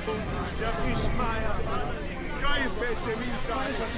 Der Ismael. Kaife Semilka.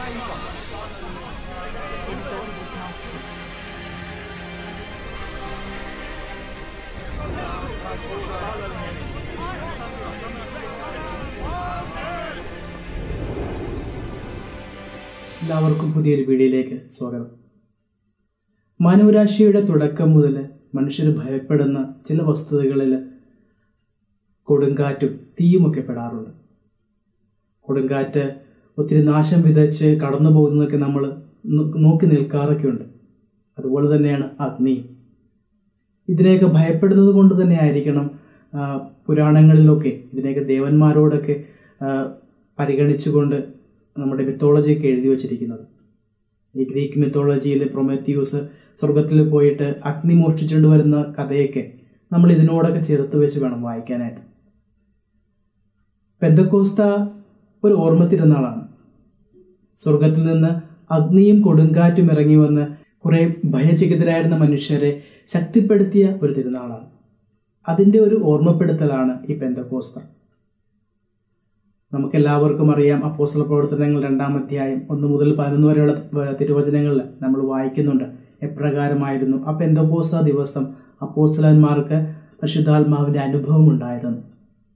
എല്ലാവർക്കും പുതിയൊരു വീഡിയോയിലേക്ക് സ്വാഗതം മാനവരാശിയുടെ തുടക്കം മുതൽ മനുഷ്യർ ഭയപ്പെടുന്ന ചില വസ്തുതകളിൽ കൊടുങ്കാറ്റും തീയുമൊക്കെ പെടാറുണ്ട് കൊടുങ്കാറ്റ് ഒത്തിരി നാശം വിതച്ച് കടന്നു പോകുന്നതൊക്കെ നമ്മൾ നോ- നോക്കി നിൽക്കാറൊക്കെ ഉണ്ട് അതുപോലെ തന്നെയാണ് അഗ്നിയും ഇതിനെയൊക്കെ ഭയപ്പെടുന്നത് കൊണ്ട് തന്നെ ആയിരിക്കണം ആ, പുരാണങ്ങളിലൊക്കെ ഇതിനെയൊക്കെ ദേവന്മാരോടൊക്കെ ആ, പരിഗണിച്ചുകൊണ്ട് നമ്മുടെ മിത്തോളജിയൊക്കെ എഴുതി വച്ചിരിക്കുന്നത് ഈ ഗ്രീക്ക് മിത്തോളജിയിൽ പ്രൊമത്യൂസ് സ്വർഗത്തിൽ പോയിട്ട് അഗ്നി മോഷ്ടിച്ചുകൊണ്ട് വരുന്ന കഥയൊക്കെ നമ്മൾ ഇതിനോടൊക്കെ ചേർത്ത് വെച്ച് വേണം വായിക്കാനായിട്ട് പെന്തക്കോസ്ത ഒരു ഓർമ്മ തിരുനാളാണ് സ്വർഗത്തിൽ നിന്ന് അഗ്നിയും കൊടുങ്കാറ്റും ഇറങ്ങി വന്ന് കുറെ ഭയചകിതരായിരുന്ന മനുഷ്യരെ ശക്തിപ്പെടുത്തിയ ഒരു തിരുനാളാണ് അതിൻ്റെ ഒരു ഓർമ്മപ്പെടുത്തലാണ് ഈ പെന്തക്കോസ്ത നമുക്കെല്ലാവർക്കും അറിയാം അപ്പോസ്തല പ്രവർത്തനങ്ങൾ രണ്ടാം അധ്യായം ഒന്ന് മുതൽ പതിനൊന്ന് വരെയുള്ള തി- തിരുവചനങ്ങളിൽ നമ്മൾ വായിക്കുന്നുണ്ട് എപ്രകാരമായിരുന്നു ആ പെന്തക്കോസ്ത ദിവസം അപ്പോസ്തലന്മാർക്ക് പരിശുദ്ധാത്മാവിന്റെ അനുഭവം ഉണ്ടായതെന്ന്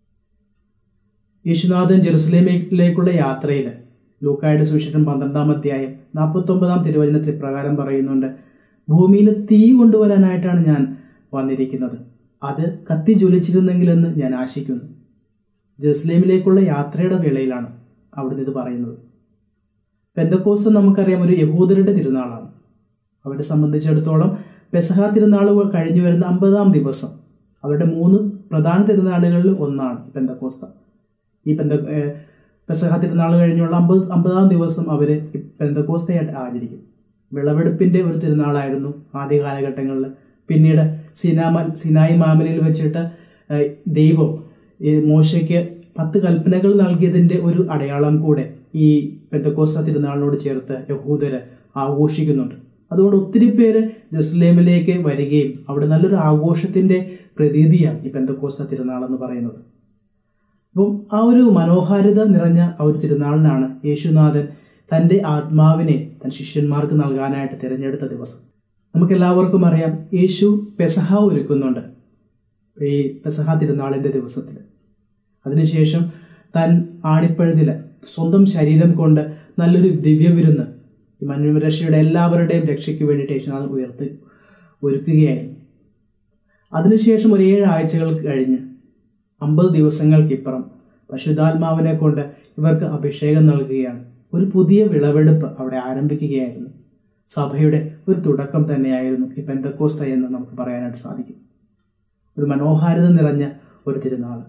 യേശുനാഥൻ ജെറുസലേമിലേക്കുള്ള യാത്രയിൽ ലൂക്കായുടെ സുവിശേഷം പന്ത്രണ്ടാം അധ്യായം നാൽപ്പത്തി ഒമ്പതാം തിരുവചനത്തിൽ പ്രകാരം പറയുന്നുണ്ട് ഭൂമിയിൽ തീ കൊണ്ടുവരാനായിട്ടാണ് ഞാൻ വന്നിരിക്കുന്നത് അത് കത്തി ജ്വലിച്ചിരുന്നെങ്കിലെന്ന് ഞാൻ ആശിക്കുന്നു ജെറുസലേമിലേക്കുള്ള യാത്രയുടെ വേളയിലാണ് അവിടുന്ന് ഇത് പറയുന്നത് പെന്തക്കോസ് നമുക്കറിയാം ഒരു യഹൂദരുടെ തിരുനാളാണ് അവരെ സംബന്ധിച്ചിടത്തോളം പെസഹ തിരുനാൾ കഴിഞ്ഞു വരുന്ന അമ്പതാം ദിവസം അവരുടെ മൂന്ന് പ്രധാന തിരുനാളുകളിൽ ഒന്നാണ് പെന്തക്കോസ്ത ഈ പെന്ത ഏഹ് പെസഹ തിരുനാൾ കഴിഞ്ഞുള്ള അമ്പത് അമ്പതാം ദിവസം അവർ പെന്തക്കോസ്തയായിട്ട് ആചരിക്കും വിളവെടുപ്പിന്റെ ഒരു തിരുനാളായിരുന്നു ആദ്യ കാലഘട്ടങ്ങളിൽ പിന്നീട് സിനാമ സിനായി മാമലയിൽ വെച്ചിട്ട് ഏഹ് ദൈവം ഈ മോശയ്ക്ക് പത്ത് കൽപ്പനകൾ നൽകിയതിന്റെ ഒരു അടയാളം കൂടെ ഈ പെന്തക്കോസ്ത തിരുനാളിനോട് ചേർത്ത് യഹൂദര് ആഘോഷിക്കുന്നുണ്ട് അതുകൊണ്ട് ഒത്തിരി പേര് ജെറുസലേമിലേക്ക് വരികയും അവിടെ നല്ലൊരു ആഘോഷത്തിന്റെ പ്രതീതിയാണ് ഈ പെന്തക്കോസ്ത തിരുനാൾ എന്ന് പറയുന്നത് അപ്പം ആ ഒരു മനോഹാരിത നിറഞ്ഞ ആ ഒരു തിരുനാളിനാണ് യേശുനാഥൻ തൻ്റെ ആത്മാവിനെ തൻ ശിഷ്യന്മാർക്ക് നൽകാനായിട്ട് തിരഞ്ഞെടുത്ത ദിവസം നമുക്ക് എല്ലാവർക്കും അറിയാം യേശു പെസഹ ഒരുക്കുന്നുണ്ട് ഈ പെസഹ തിരുനാളിൻ്റെ ദിവസത്തിൽ അതിനുശേഷം താൻ ആണിപ്പഴുതിൽ സ്വന്തം ശരീരം കൊണ്ട് നല്ലൊരു ദിവ്യവിരുന്ന് ഈ മനുഷ്യരുടെ എല്ലാവരുടെയും രക്ഷയ്ക്ക് വേണ്ടിയിട്ട് യേശുനാഥൻ ഉയർത്തി ഒരുക്കുകയായിരുന്നു അതിനുശേഷം ഒരു ഏഴ് ആഴ്ചകൾ കഴിഞ്ഞ് അമ്പത് ദിവസങ്ങൾക്കിപ്പുറം പശുദ്ധാത്മാവിനെ കൊണ്ട് ഇവർക്ക് അഭിഷേകം നൽകുകയാണ് ഒരു പുതിയ വിളവെടുപ്പ് അവിടെ ആരംഭിക്കുകയായിരുന്നു സഭയുടെ ഒരു തുടക്കം തന്നെയായിരുന്നു ഈ പെന്തക്കോസ്ത എന്ന് നമുക്ക് പറയാനായിട്ട് സാധിക്കും ഒരു മനോഹാരിത നിറഞ്ഞ ഒരു തിരുനാൾ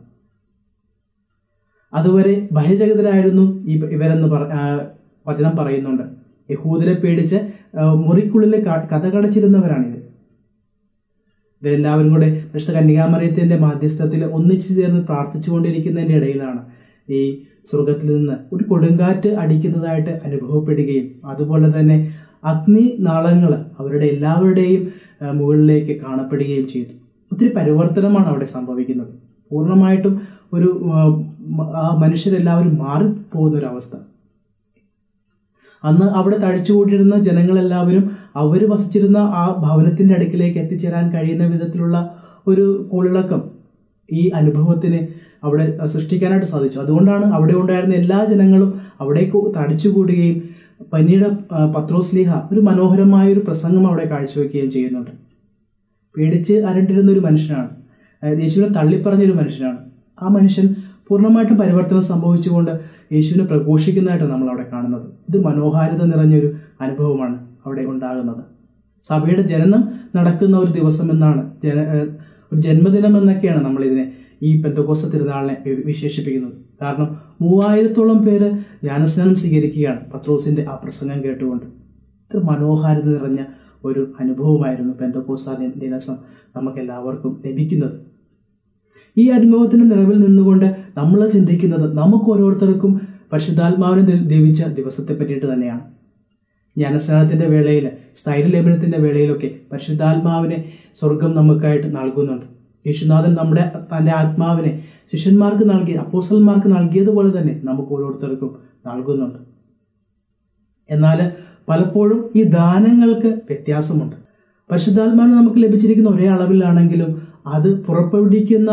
അതുവരെ ഭയചകിതരായിരുന്നു ഈ ഇവരെന്ന് പറ ആ, വചനം പറയുന്നുണ്ട് യഹൂദരെ പേടിച്ച് ആ, മുറിക്കുള്ളിൽ ക- കഥ കടച്ചിരുന്നവരാണിവർ ഇവരെല്ലാവരും കൂടെ പരിശുദ്ധ കന്യകാമറിയത്തിന്റെ മാധ്യസ്ഥത്തിൽ ഒന്നിച്ചു ചേർന്ന് പ്രാർത്ഥിച്ചുകൊണ്ടിരിക്കുന്നതിന്റെ ഇടയിലാണ് ഈ സ്വർഗത്തിൽ നിന്ന് ഒരു കൊടുങ്കാറ്റ് അടിക്കുന്നതായിട്ട് അനുഭവപ്പെടുകയും അതുപോലെ തന്നെ അഗ്നി നാളങ്ങൾ അവരുടെ എല്ലാവരുടെയും ആ, മുകളിലേക്ക് കാണപ്പെടുകയും ചെയ്തു ഒത്തിരി പരിവർത്തനമാണ് അവിടെ സംഭവിക്കുന്നത് പൂർണ്ണമായിട്ടും ഒരു ആ, മ- ആ മനുഷ്യരെല്ലാവരും മാറിപ്പോകുന്ന ഒരു അവസ്ഥ അന്ന് അവിടെ തഴിച്ചുകൂട്ടിയിരുന്ന ജനങ്ങളെല്ലാവരും അവർ വസിച്ചിരുന്ന ആ ഭവനത്തിന്റെ അടുക്കിലേക്ക് എത്തിച്ചേരാൻ കഴിയുന്ന വിധത്തിലുള്ള ഒരു ഉള്ളക്കം ഈ അനുഭവത്തിന് അവിടെ സൃഷ്ടിക്കാനായിട്ട് സാധിച്ചു അതുകൊണ്ടാണ് അവിടെ ഉണ്ടായിരുന്ന എല്ലാ ജനങ്ങളും അവിടേക്ക് തടിച്ചുകൂടുകയും പിന്നീട് ആ, പത്രോസ്ലിഹ ഒരു മനോഹരമായ ഒരു പ്രസംഗം അവിടെ കാഴ്ചവെക്കുകയും ചെയ്യുന്നുണ്ട് പേടിച്ച് അരണ്ടിരുന്ന ഒരു മനുഷ്യനാണ് അതായത് യേശുവിനെ തള്ളിപ്പറഞ്ഞൊരു മനുഷ്യനാണ് ആ മനുഷ്യൻ പൂർണ്ണമായിട്ടും പരിവർത്തനം സംഭവിച്ചുകൊണ്ട് യേശുവിനെ പ്രഘോഷിക്കുന്നതായിട്ടാണ് നമ്മൾ അവിടെ കാണുന്നത് ഇത് മനോഹാരിത നിറഞ്ഞൊരു അനുഭവമാണ് അവിടെ ഉണ്ടാകുന്നത് സഭയുടെ ജനനം നടക്കുന്ന ഒരു ദിവസം എന്നാണ് ജന ഏഹ് ഒരു ജന്മദിനം എന്നൊക്കെയാണ് നമ്മൾ ഇതിനെ ഈ പെന്തക്കോസ്ത തിരുനാളിനെ വി- വിശേഷിപ്പിക്കുന്നത് കാരണം മൂവായിരത്തോളം പേര് ജ്ഞാനസ്നാനം സ്വീകരിക്കുകയാണ് പത്രോസിന്റെ ആ പ്രസംഗം കേട്ടുകൊണ്ട് ഇത്ര മനോഹാരിത നിറഞ്ഞ ഒരു അനുഭവമായിരുന്നു പെന്തക്കോസ്ത ദി- ദിവസം നമുക്കെല്ലാവർക്കും ലഭിക്കുന്നത് ഈ അനുഭവത്തിന്റെ നിറവിൽ നിന്നുകൊണ്ട് നമ്മൾ ചിന്തിക്കുന്നത് നമുക്ക് ഓരോരുത്തർക്കും പരിശുദ്ധാത്മാവിനെ ദ- ലഭിച്ച ദിവസത്തെ പറ്റിയിട്ട് തന്നെയാണ് ജ്ഞാനസ്നാനത്തിന്റെ വേളയിൽ സ്ഥൈര്യലേപനത്തിന്റെ വേളയിലൊക്കെ പരിശുദ്ധാത്മാവിനെ സ്വർഗം നമുക്കായിട്ട് നൽകുന്നുണ്ട് യേശുനാഥൻ നമ്മുടെ തൻ്റെ ആത്മാവിനെ ശിഷ്യന്മാർക്ക് നൽകി അപ്പോസ്റ്റലന്മാർക്ക് നൽകിയതുപോലെ തന്നെ നമുക്ക് ഓരോരുത്തർക്കും നൽകുന്നുണ്ട് എന്നാൽ പലപ്പോഴും ഈ ദാനങ്ങൾക്ക് വ്യത്യാസമുണ്ട് പരിശുദ്ധാത്മാവിന് നമുക്ക് ലഭിച്ചിരിക്കുന്ന ഒരേ അളവിലാണെങ്കിലും അത് പുറപ്പെടുവിക്കുന്ന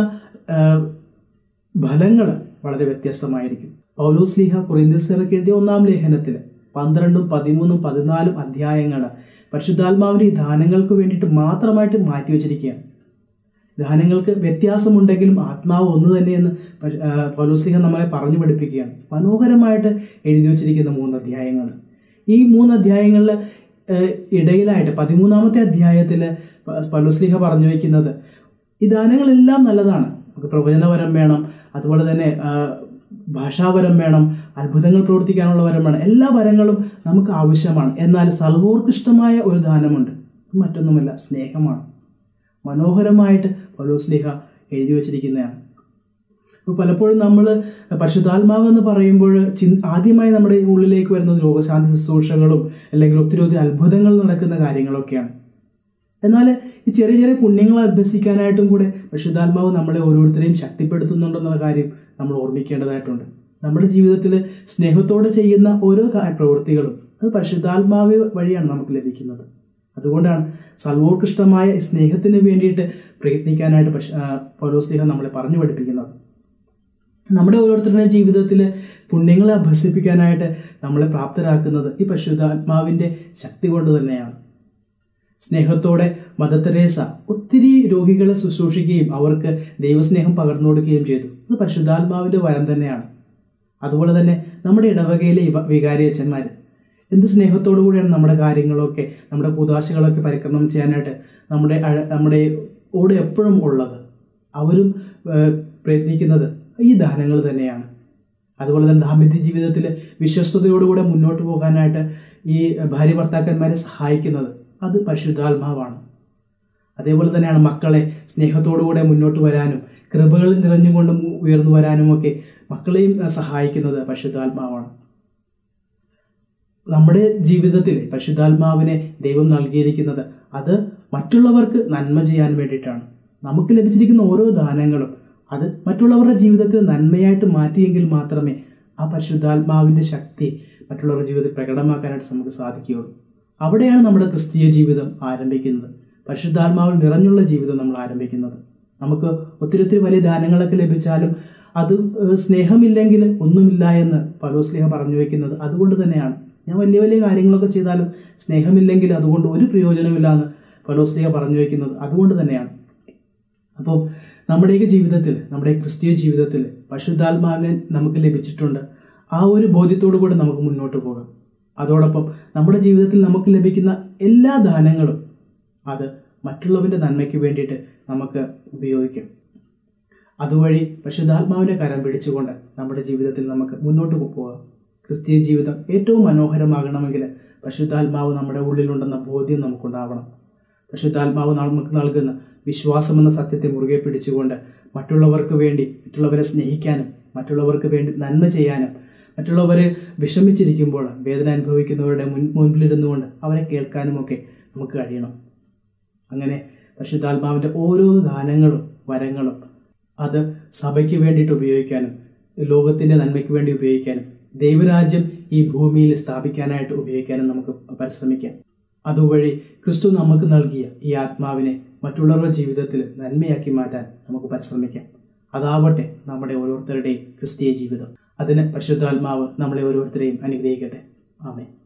ഫലങ്ങൾ വളരെ വ്യത്യസ്തമായിരിക്കും പൗലോസ് ലീഹ കുറിന്ദസ്സർക്ക് എഴുതിയ ഒന്നാം ലേഖനത്തിൽ പന്ത്രണ്ടും പതിമൂന്നും പതിനാലും അധ്യായങ്ങൾ പരിശുദ്ധാത്മാവിൻ്റെ ഈ ദാനങ്ങൾക്ക് വേണ്ടിയിട്ട് മാത്രമായിട്ട് മാറ്റിവെച്ചിരിക്കുകയാണ് ദാനങ്ങൾക്ക് വ്യത്യാസമുണ്ടെങ്കിലും ആത്മാവ് ഒന്ന് തന്നെയെന്ന് പരി- ആ, പൗലോസ്ലിഹ നമ്മളെ പറഞ്ഞു പഠിപ്പിക്കുകയാണ് മനോഹരമായിട്ട് എഴുതി വച്ചിരിക്കുന്ന മൂന്ന് അധ്യായങ്ങൾ ഈ മൂന്ന് അധ്യായങ്ങളിൽ ഏഹ്, ഇടയിലായിട്ട് പതിമൂന്നാമത്തെ അധ്യായത്തിൽ പൗലോസ്ലിഹ പറഞ്ഞു വയ്ക്കുന്നത് ഈ ദാനങ്ങളെല്ലാം നല്ലതാണ് നമുക്ക് പ്രവചനവരം വേണം അതുപോലെ തന്നെ ആ, ഭാഷാവരം വേണം അത്ഭുതങ്ങൾ പ്രവർത്തിക്കാനുള്ള വരം വേണം എല്ലാ വരങ്ങളും നമുക്ക് ആവശ്യമാണ് എന്നാൽ സർവോർക്കിഷ്ടമായ ഒരു ദാനമുണ്ട് അത് മറ്റൊന്നുമല്ല സ്നേഹമാണ് മനോഹരമായിട്ട് പൗലോസ്ലിഹ എഴുതി വച്ചിരിക്കുന്നതാണ് അപ്പോൾ പലപ്പോഴും നമ്മൾ പരിശുദ്ധാത്മാവ് എന്ന് പറയുമ്പോൾ ചിൻ- ആദ്യമായി നമ്മുടെ ഉള്ളിലേക്ക് വരുന്നത് രോഗശാന്തി ശുശ്രൂഷകളും അല്ലെങ്കിൽ ഒത്തിരി ഒത്തിരി അത്ഭുതങ്ങൾ നടക്കുന്ന കാര്യങ്ങളൊക്കെയാണ് എന്നാൽ ഈ ചെറിയ ചെറിയ പുണ്യങ്ങൾ അഭ്യസിക്കാനായിട്ടും കൂടെ പരിശുദ്ധാത്മാവ് നമ്മളെ ഓരോരുത്തരെയും ശക്തിപ്പെടുത്തുന്നുണ്ടെന്നുള്ള കാര്യം നമ്മൾ ഓർമ്മിക്കേണ്ടതായിട്ടുണ്ട് നമ്മുടെ ജീവിതത്തിൽ സ്നേഹത്തോടെ ചെയ്യുന്ന ഓരോ കാ- പ്രവൃത്തികളും അത് പരിശുദ്ധാത്മാവ് വഴിയാണ് നമുക്ക് ലഭിക്കുന്നത് അതുകൊണ്ടാണ് സർവോത്കൃഷ്ടമായ ഈ സ്നേഹത്തിന് വേണ്ടിയിട്ട് പ്രയത്നിക്കാനായിട്ട് പശു പൗലോസ്ലിഹ നമ്മളെ പറഞ്ഞു പഠിപ്പിക്കുന്നത് നമ്മുടെ ഓരോരുത്തരുടെയും ജീവിതത്തിൽ പുണ്യങ്ങളെ അഭ്യസിപ്പിക്കാനായിട്ട് നമ്മളെ പ്രാപ്തരാക്കുന്നത് ഈ പരിശുദ്ധാത്മാവിൻ്റെ ശക്തി കൊണ്ട് തന്നെയാണ് സ്നേഹത്തോടെ മദർ തെരേസ ഒത്തിരി രോഗികളെ ശുശ്രൂഷിക്കുകയും അവർക്ക് ദൈവസ്നേഹം പകർന്നു കൊടുക്കുകയും ചെയ്തു അത് പരിശുദ്ധാത്മാവിൻ്റെ വരം തന്നെയാണ് അതുപോലെ തന്നെ നമ്മുടെ ഇടവകയിലെ ഇവ- വികാരിയച്ഛന്മാർ എന്ത് സ്നേഹത്തോടു കൂടിയാണ് നമ്മുടെ കാര്യങ്ങളൊക്കെ നമ്മുടെ കൂതാശകളൊക്കെ പരിക്രമണം ചെയ്യാനായിട്ട് നമ്മുടെ അഴ- നമ്മുടെ കൂടെ എപ്പോഴും ഉള്ളത് അവരും ഏഹ്, പ്രയത്നിക്കുന്നത് ഈ ദാനങ്ങൾ തന്നെയാണ് അതുപോലെ തന്നെ ദാമ്പത്യ ജീവിതത്തിൽ വിശ്വസ്തയോടുകൂടെ മുന്നോട്ട് പോകാനായിട്ട് ഈ ഭാര്യ ഭർത്താക്കന്മാരെ സഹായിക്കുന്നത് അത് പരിശുദ്ധാത്മാവാണ് അതേപോലെ തന്നെയാണ് മക്കളെ സ്നേഹത്തോടുകൂടെ മുന്നോട്ട് വരാനും കൃപകളിൽ നിറഞ്ഞുകൊണ്ട് മു- ഉയർന്നു വരാനും ഒക്കെ മക്കളെയും അഹ്, സഹായിക്കുന്നത് പരിശുദ്ധാത്മാവാണ് നമ്മുടെ ജീവിതത്തിൽ പരിശുദ്ധാത്മാവിനെ ദൈവം നൽകിയിരിക്കുന്നത് അത് മറ്റുള്ളവർക്ക് നന്മ ചെയ്യാൻ വേണ്ടിയിട്ടാണ് നമുക്ക് ലഭിച്ചിരിക്കുന്ന ഓരോ ദാനങ്ങളും അത് മറ്റുള്ളവരുടെ ജീവിതത്തിൽ നന്മയായിട്ട് മാറ്റിയെങ്കിൽ മാത്രമേ ആ പരിശുദ്ധാത്മാവിൻ്റെ ശക്തി മറ്റുള്ളവരുടെ ജീവിതത്തിൽ പ്രകടമാക്കാനായിട്ട് നമുക്ക് സാധിക്കുകയുള്ളൂ അവിടെയാണ് നമ്മുടെ ക്രിസ്തീയ ജീവിതം ആരംഭിക്കുന്നത് പരിശുദ്ധാത്മാവിൽ നിറഞ്ഞുള്ള ജീവിതം നമ്മൾ ആരംഭിക്കുന്നത് നമുക്ക് ഒത്തിരി ഒത്തിരി വലിയ ദാനങ്ങളൊക്കെ ലഭിച്ചാലും അത് ഏഹ്, സ്നേഹമില്ലെങ്കിൽ ഒന്നുമില്ല എന്ന് പലോസ്ലിഹ പറഞ്ഞു വെക്കുന്നത് അതുകൊണ്ട് തന്നെയാണ് ഞാൻ വലിയ വലിയ കാര്യങ്ങളൊക്കെ ചെയ്താലും സ്നേഹമില്ലെങ്കിൽ അതുകൊണ്ട് ഒരു പ്രയോജനമില്ല എന്ന് പലോസ്ലിഹ പറഞ്ഞു വെക്കുന്നത് അതുകൊണ്ട് തന്നെയാണ് അപ്പോൾ നമ്മുടെയൊക്കെ ജീവിതത്തിൽ നമ്മുടെ ക്രിസ്തീയ ജീവിതത്തിൽ പരിശുദ്ധാത്മാവിനെ നമുക്ക് ലഭിച്ചിട്ടുണ്ട് ആ ഒരു ബോധ്യത്തോടു കൂടെ നമുക്ക് മുന്നോട്ട് പോകാം അതോടൊപ്പം നമ്മുടെ ജീവിതത്തിൽ നമുക്ക് ലഭിക്കുന്ന എല്ലാ ദാനങ്ങളും അത് മറ്റുള്ളവൻ്റെ നന്മയ്ക്ക് വേണ്ടിയിട്ട് നമുക്ക് ഉപയോഗിക്കാം അതുവഴി പരിശുദ്ധാത്മാവിൻ്റെ കരം പിടിച്ചുകൊണ്ട് നമ്മുടെ ജീവിതത്തിൽ നമുക്ക് മുന്നോട്ട് പോകാം ക്രിസ്തീയ ജീവിതം ഏറ്റവും മനോഹരമാകണമെങ്കിൽ പരിശുദ്ധാത്മാവ് നമ്മുടെ ഉള്ളിലുണ്ടെന്ന ബോധ്യം നമുക്കുണ്ടാവണം പരിശുദ്ധാത്മാവ് നമുക്ക് നൽകുന്ന വിശ്വാസം എന്ന സത്യത്തെ മുറുകെ പിടിച്ചുകൊണ്ട് മറ്റുള്ളവർക്ക് വേണ്ടി മറ്റുള്ളവരെ സ്നേഹിക്കാനും മറ്റുള്ളവർക്ക് വേണ്ടി നന്മ ചെയ്യാനും മറ്റുള്ളവരെ വിഷമിച്ചിരിക്കുമ്പോൾ വേദന അനുഭവിക്കുന്നവരുടെ മുൻ മുൻപിലിരുന്നുകൊണ്ട് അവരെ കേൾക്കാനുമൊക്കെ നമുക്ക് കഴിയണം അങ്ങനെ പരിശുദ്ധാത്മാവിൻ്റെ ഓരോ ദാനങ്ങളും വരങ്ങളും അത് സഭയ്ക്ക് വേണ്ടിയിട്ട് ഉപയോഗിക്കാനും ലോകത്തിൻ്റെ നന്മയ്ക്ക് വേണ്ടി ഉപയോഗിക്കാനും ദൈവരാജ്യം ഈ ഭൂമിയിൽ സ്ഥാപിക്കാനായിട്ട് ഉപയോഗിക്കാനും നമുക്ക് പരിശ്രമിക്കാം അതുവഴി ക്രിസ്തു നമുക്ക് നൽകിയ ഈ ആത്മാവിനെ മറ്റുള്ളവരുടെ ജീവിതത്തിൽ നന്മയാക്കി മാറ്റാൻ നമുക്ക് പരിശ്രമിക്കാം അതാവട്ടെ നമ്മുടെ ഓരോരുത്തരുടെയും ക്രിസ്തീയ ജീവിതം അതിന് പരിശുദ്ധാത്മാവ് നമ്മളെ ഓരോരുത്തരെയും അനുഗ്രഹിക്കട്ടെ ആമേ